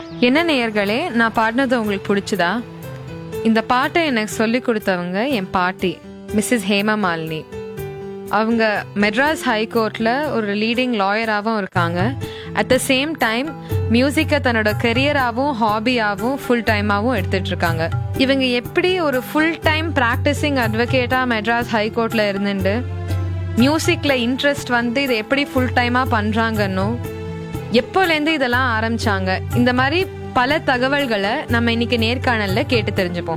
என்ன நேயர்களே நான் பாடினது உங்களுக்கு பிடிச்சதா இந்த பாட்டை எனக்கு சொல்லி கொடுத்தவங்க என் பாட்டி மிஸ்ஸஸ் ஹேமா மாலினி அவங்க மெட்ராஸ் ஹைகோர்ட்ல ஒரு லீடிங் லாயராகவும் இருக்காங்க அட் த சேம் டைம் மியூசிக்கை தன்னோட கெரியராகவும் ஹாபியாகவும் ஃபுல் டைமாகவும் எடுத்துட்டு இருக்காங்க இவங்க எப்படி ஒரு ஃபுல் டைம் ப்ராக்டிசிங் அட்வொகேட்டாக மெட்ராஸ் ஹைகோர்ட்ல இருந்துட்டு மியூசிக்ல இன்ட்ரெஸ்ட் வந்து இதை எப்படி ஃபுல் டைமா பண்றாங்கன்னு எப்போலேருந்து இதெல்லாம் ஆரம்பிச்சாங்க இந்த மாதிரி பல தகவல்களை நம்ம இன்னைக்கு நேர்காணல்ல கேட்டு தெரிஞ்சுப்போம்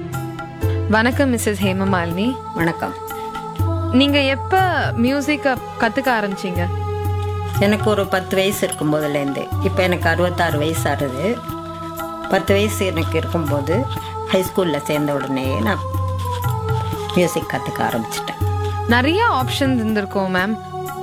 வணக்கம் மிஸ்ஸஸ் ஹேமமாலினி வணக்கம் நீங்க எப்ப மியூசிக்க கத்துக்க ஆரம்பிச்சீங்க எனக்கு ஒரு பத்து வயசு இருக்கும் போதுலேருந்து இப்போ எனக்கு அறுபத்தாறு வயசு ஆகுது பத்து வயசு எனக்கு இருக்கும்போது ஹைஸ்கூலில் சேர்ந்த உடனே நான் மியூசிக் கற்றுக்க ஆரம்பிச்சிட்டேன் நிறைய ஆப்ஷன்ஸ் இருந்திருக்கும் மேம்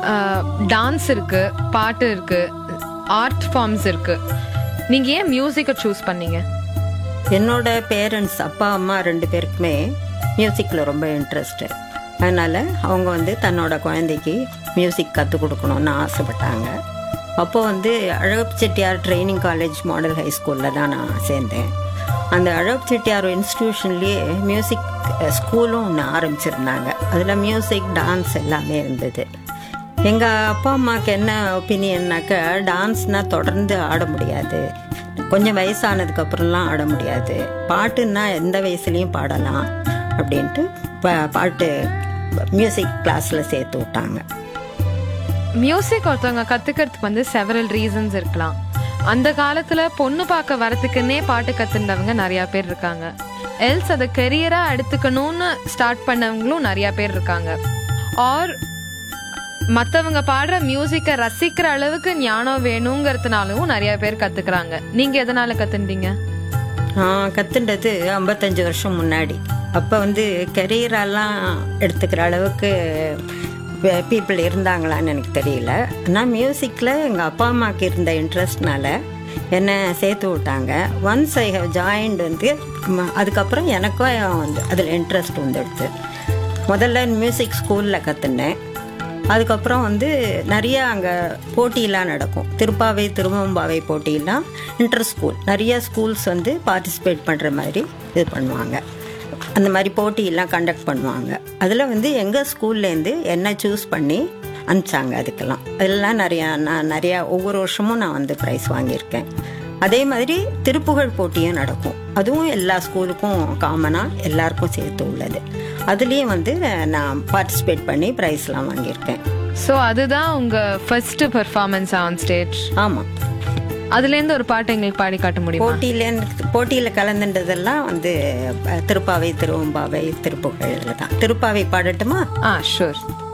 டான்ஸ் இருக்கு பாட்டு இருக்கு ஆர்ட் ஃபார்ம்ஸ் இருக்கு நீங்க ஏன் மியூசிக்கை சூஸ் பண்ணீங்க என்னோட பேரண்ட்ஸ் அப்பா அம்மா ரெண்டு பேருக்குமே மியூசிக்கில் ரொம்ப இன்ட்ரெஸ்ட்டு அதனால் அவங்க வந்து தன்னோட குழந்தைக்கு மியூசிக் கற்றுக் கொடுக்கணும்னு ஆசைப்பட்டாங்க அப்போ வந்து Alagappa Chettiar training college model high ஸ்கூலில் தான் நான் சேர்ந்தேன் அந்த அழகப் செட்டியார் இன்ஸ்டிடியூஷன்லேயே மியூசிக் ஸ்கூலும் ஒன்று ஆரம்பிச்சிருந்தாங்க அதில் மியூசிக் டான்ஸ் எல்லாமே இருந்தது எங்கள் அப்பா அம்மாவுக்கு என்ன ஒப்பீனியன்னாக்க டான்ஸ்னால் தொடர்ந்து ஆட முடியாது கொஞ்சம் வயசானதுக்கு அப்புறம்லாம் ஆட முடியாது பாட்டுன்னா எந்த வயசுலேயும் பாடலாம் அப்படின்ட்டு பா பாட்டு மியூசிக் கிளாஸில் சேர்த்து விட்டாங்க மியூசிக் ஒருத்தவங்க கத்துக்கிறதுக்கு வந்து செவரல் ரீசன்ஸ் இருக்கலாம் அந்த காலத்துல பொண்ணு பார்க்க வரத்துக்குன்னே பாட்டு கத்துண்டவங்க நிறைய பேர் இருக்காங்க எல்ஸ் அதை கெரியரா எடுத்துக்கணும்னு ஸ்டார்ட் பண்ணவங்களும் நிறைய பேர் இருக்காங்க ஆர் மத்தவங்க பாடுற மியூசிக்கை ரசிக்கிற அளவுக்கு ஞானம் வேணுங்கிறதுனாலும் நிறைய பேர் கத்துக்கிறாங்க நீங்க எதனால கத்துண்டீங்க நான் கற்றுண்டது ஐம்பத்தஞ்சு வருஷம் முன்னாடி அப்போ வந்து கெரியரெல்லாம் எடுத்துக்கிற அளவுக்கு பீப்புள் இருந்தாங்களான்னு எனக்கு தெரியல ஆனால் மியூசிக்கில் எங்கள் அப்பா அம்மாவுக்கு இருந்த இன்ட்ரெஸ்ட்னால என்னை சேர்த்து விட்டாங்க ஒன்ஸ் ஐ ஹவ் ஜாயின்ட் வந்து ம- அதுக்கப்புறம் எனக்கும் வந்து அதில் இன்ட்ரெஸ்ட் வந்துடுது முதல்ல மியூசிக் ஸ்கூலில் கற்றுனேன் அதுக்கப்புறம் வந்து நிறைய அங்கே போட்டியெல்லாம் நடக்கும் திருப்பாவை திருவம்பாவை போட்டியெல்லாம் இன்டர் ஸ்கூல் நிறைய ஸ்கூல்ஸ் வந்து பார்ட்டிசிபேட் பண்ணுற மாதிரி இது பண்ணுவாங்க அந்த மாதிரி போட்டியெல்லாம் கண்டக்ட் பண்ணுவாங்க அதில் வந்து எங்கள் ஸ்கூல்லேருந்து என்னை சூஸ் பண்ணி அனுப்பிச்சாங்க அதுக்கெல்லாம் அதெல்லாம் நிறையா நான் நிறையா ஒவ்வொரு வருஷமும் நான் வந்து ப்ரைஸ் வாங்கியிருக்கேன் அதே மாதிரி திருப்புகழ் போட்டியும் நடக்கும் அதுவும் எல்லா ஸ்கூலுக்கும் காமனாக எல்லாருக்கும் சேர்த்து உள்ளது அதுலேயும் வந்து நான் பார்ட்டிசிபேட் பண்ணி ப்ரைஸ்லாம் வாங்கியிருக்கேன் ஸோ அதுதான் உங்க ஃபர்ஸ்ட் பெர்ஃபார்மன்ஸ் ஆன் ஸ்டேஜ் ஆமாம் அதுலேருந்து ஒரு பாட்டு எங்களுக்கு பாடி காட்ட முடியுமா போட்டியில போட்டியில் கலந்துன்றதெல்லாம் வந்து அஹ், திருப்பாவை திருவம்பாவை திருப்புகழ் இதில் தான் திருப்பாவை பாடட்டுமா ஆ ஷூர்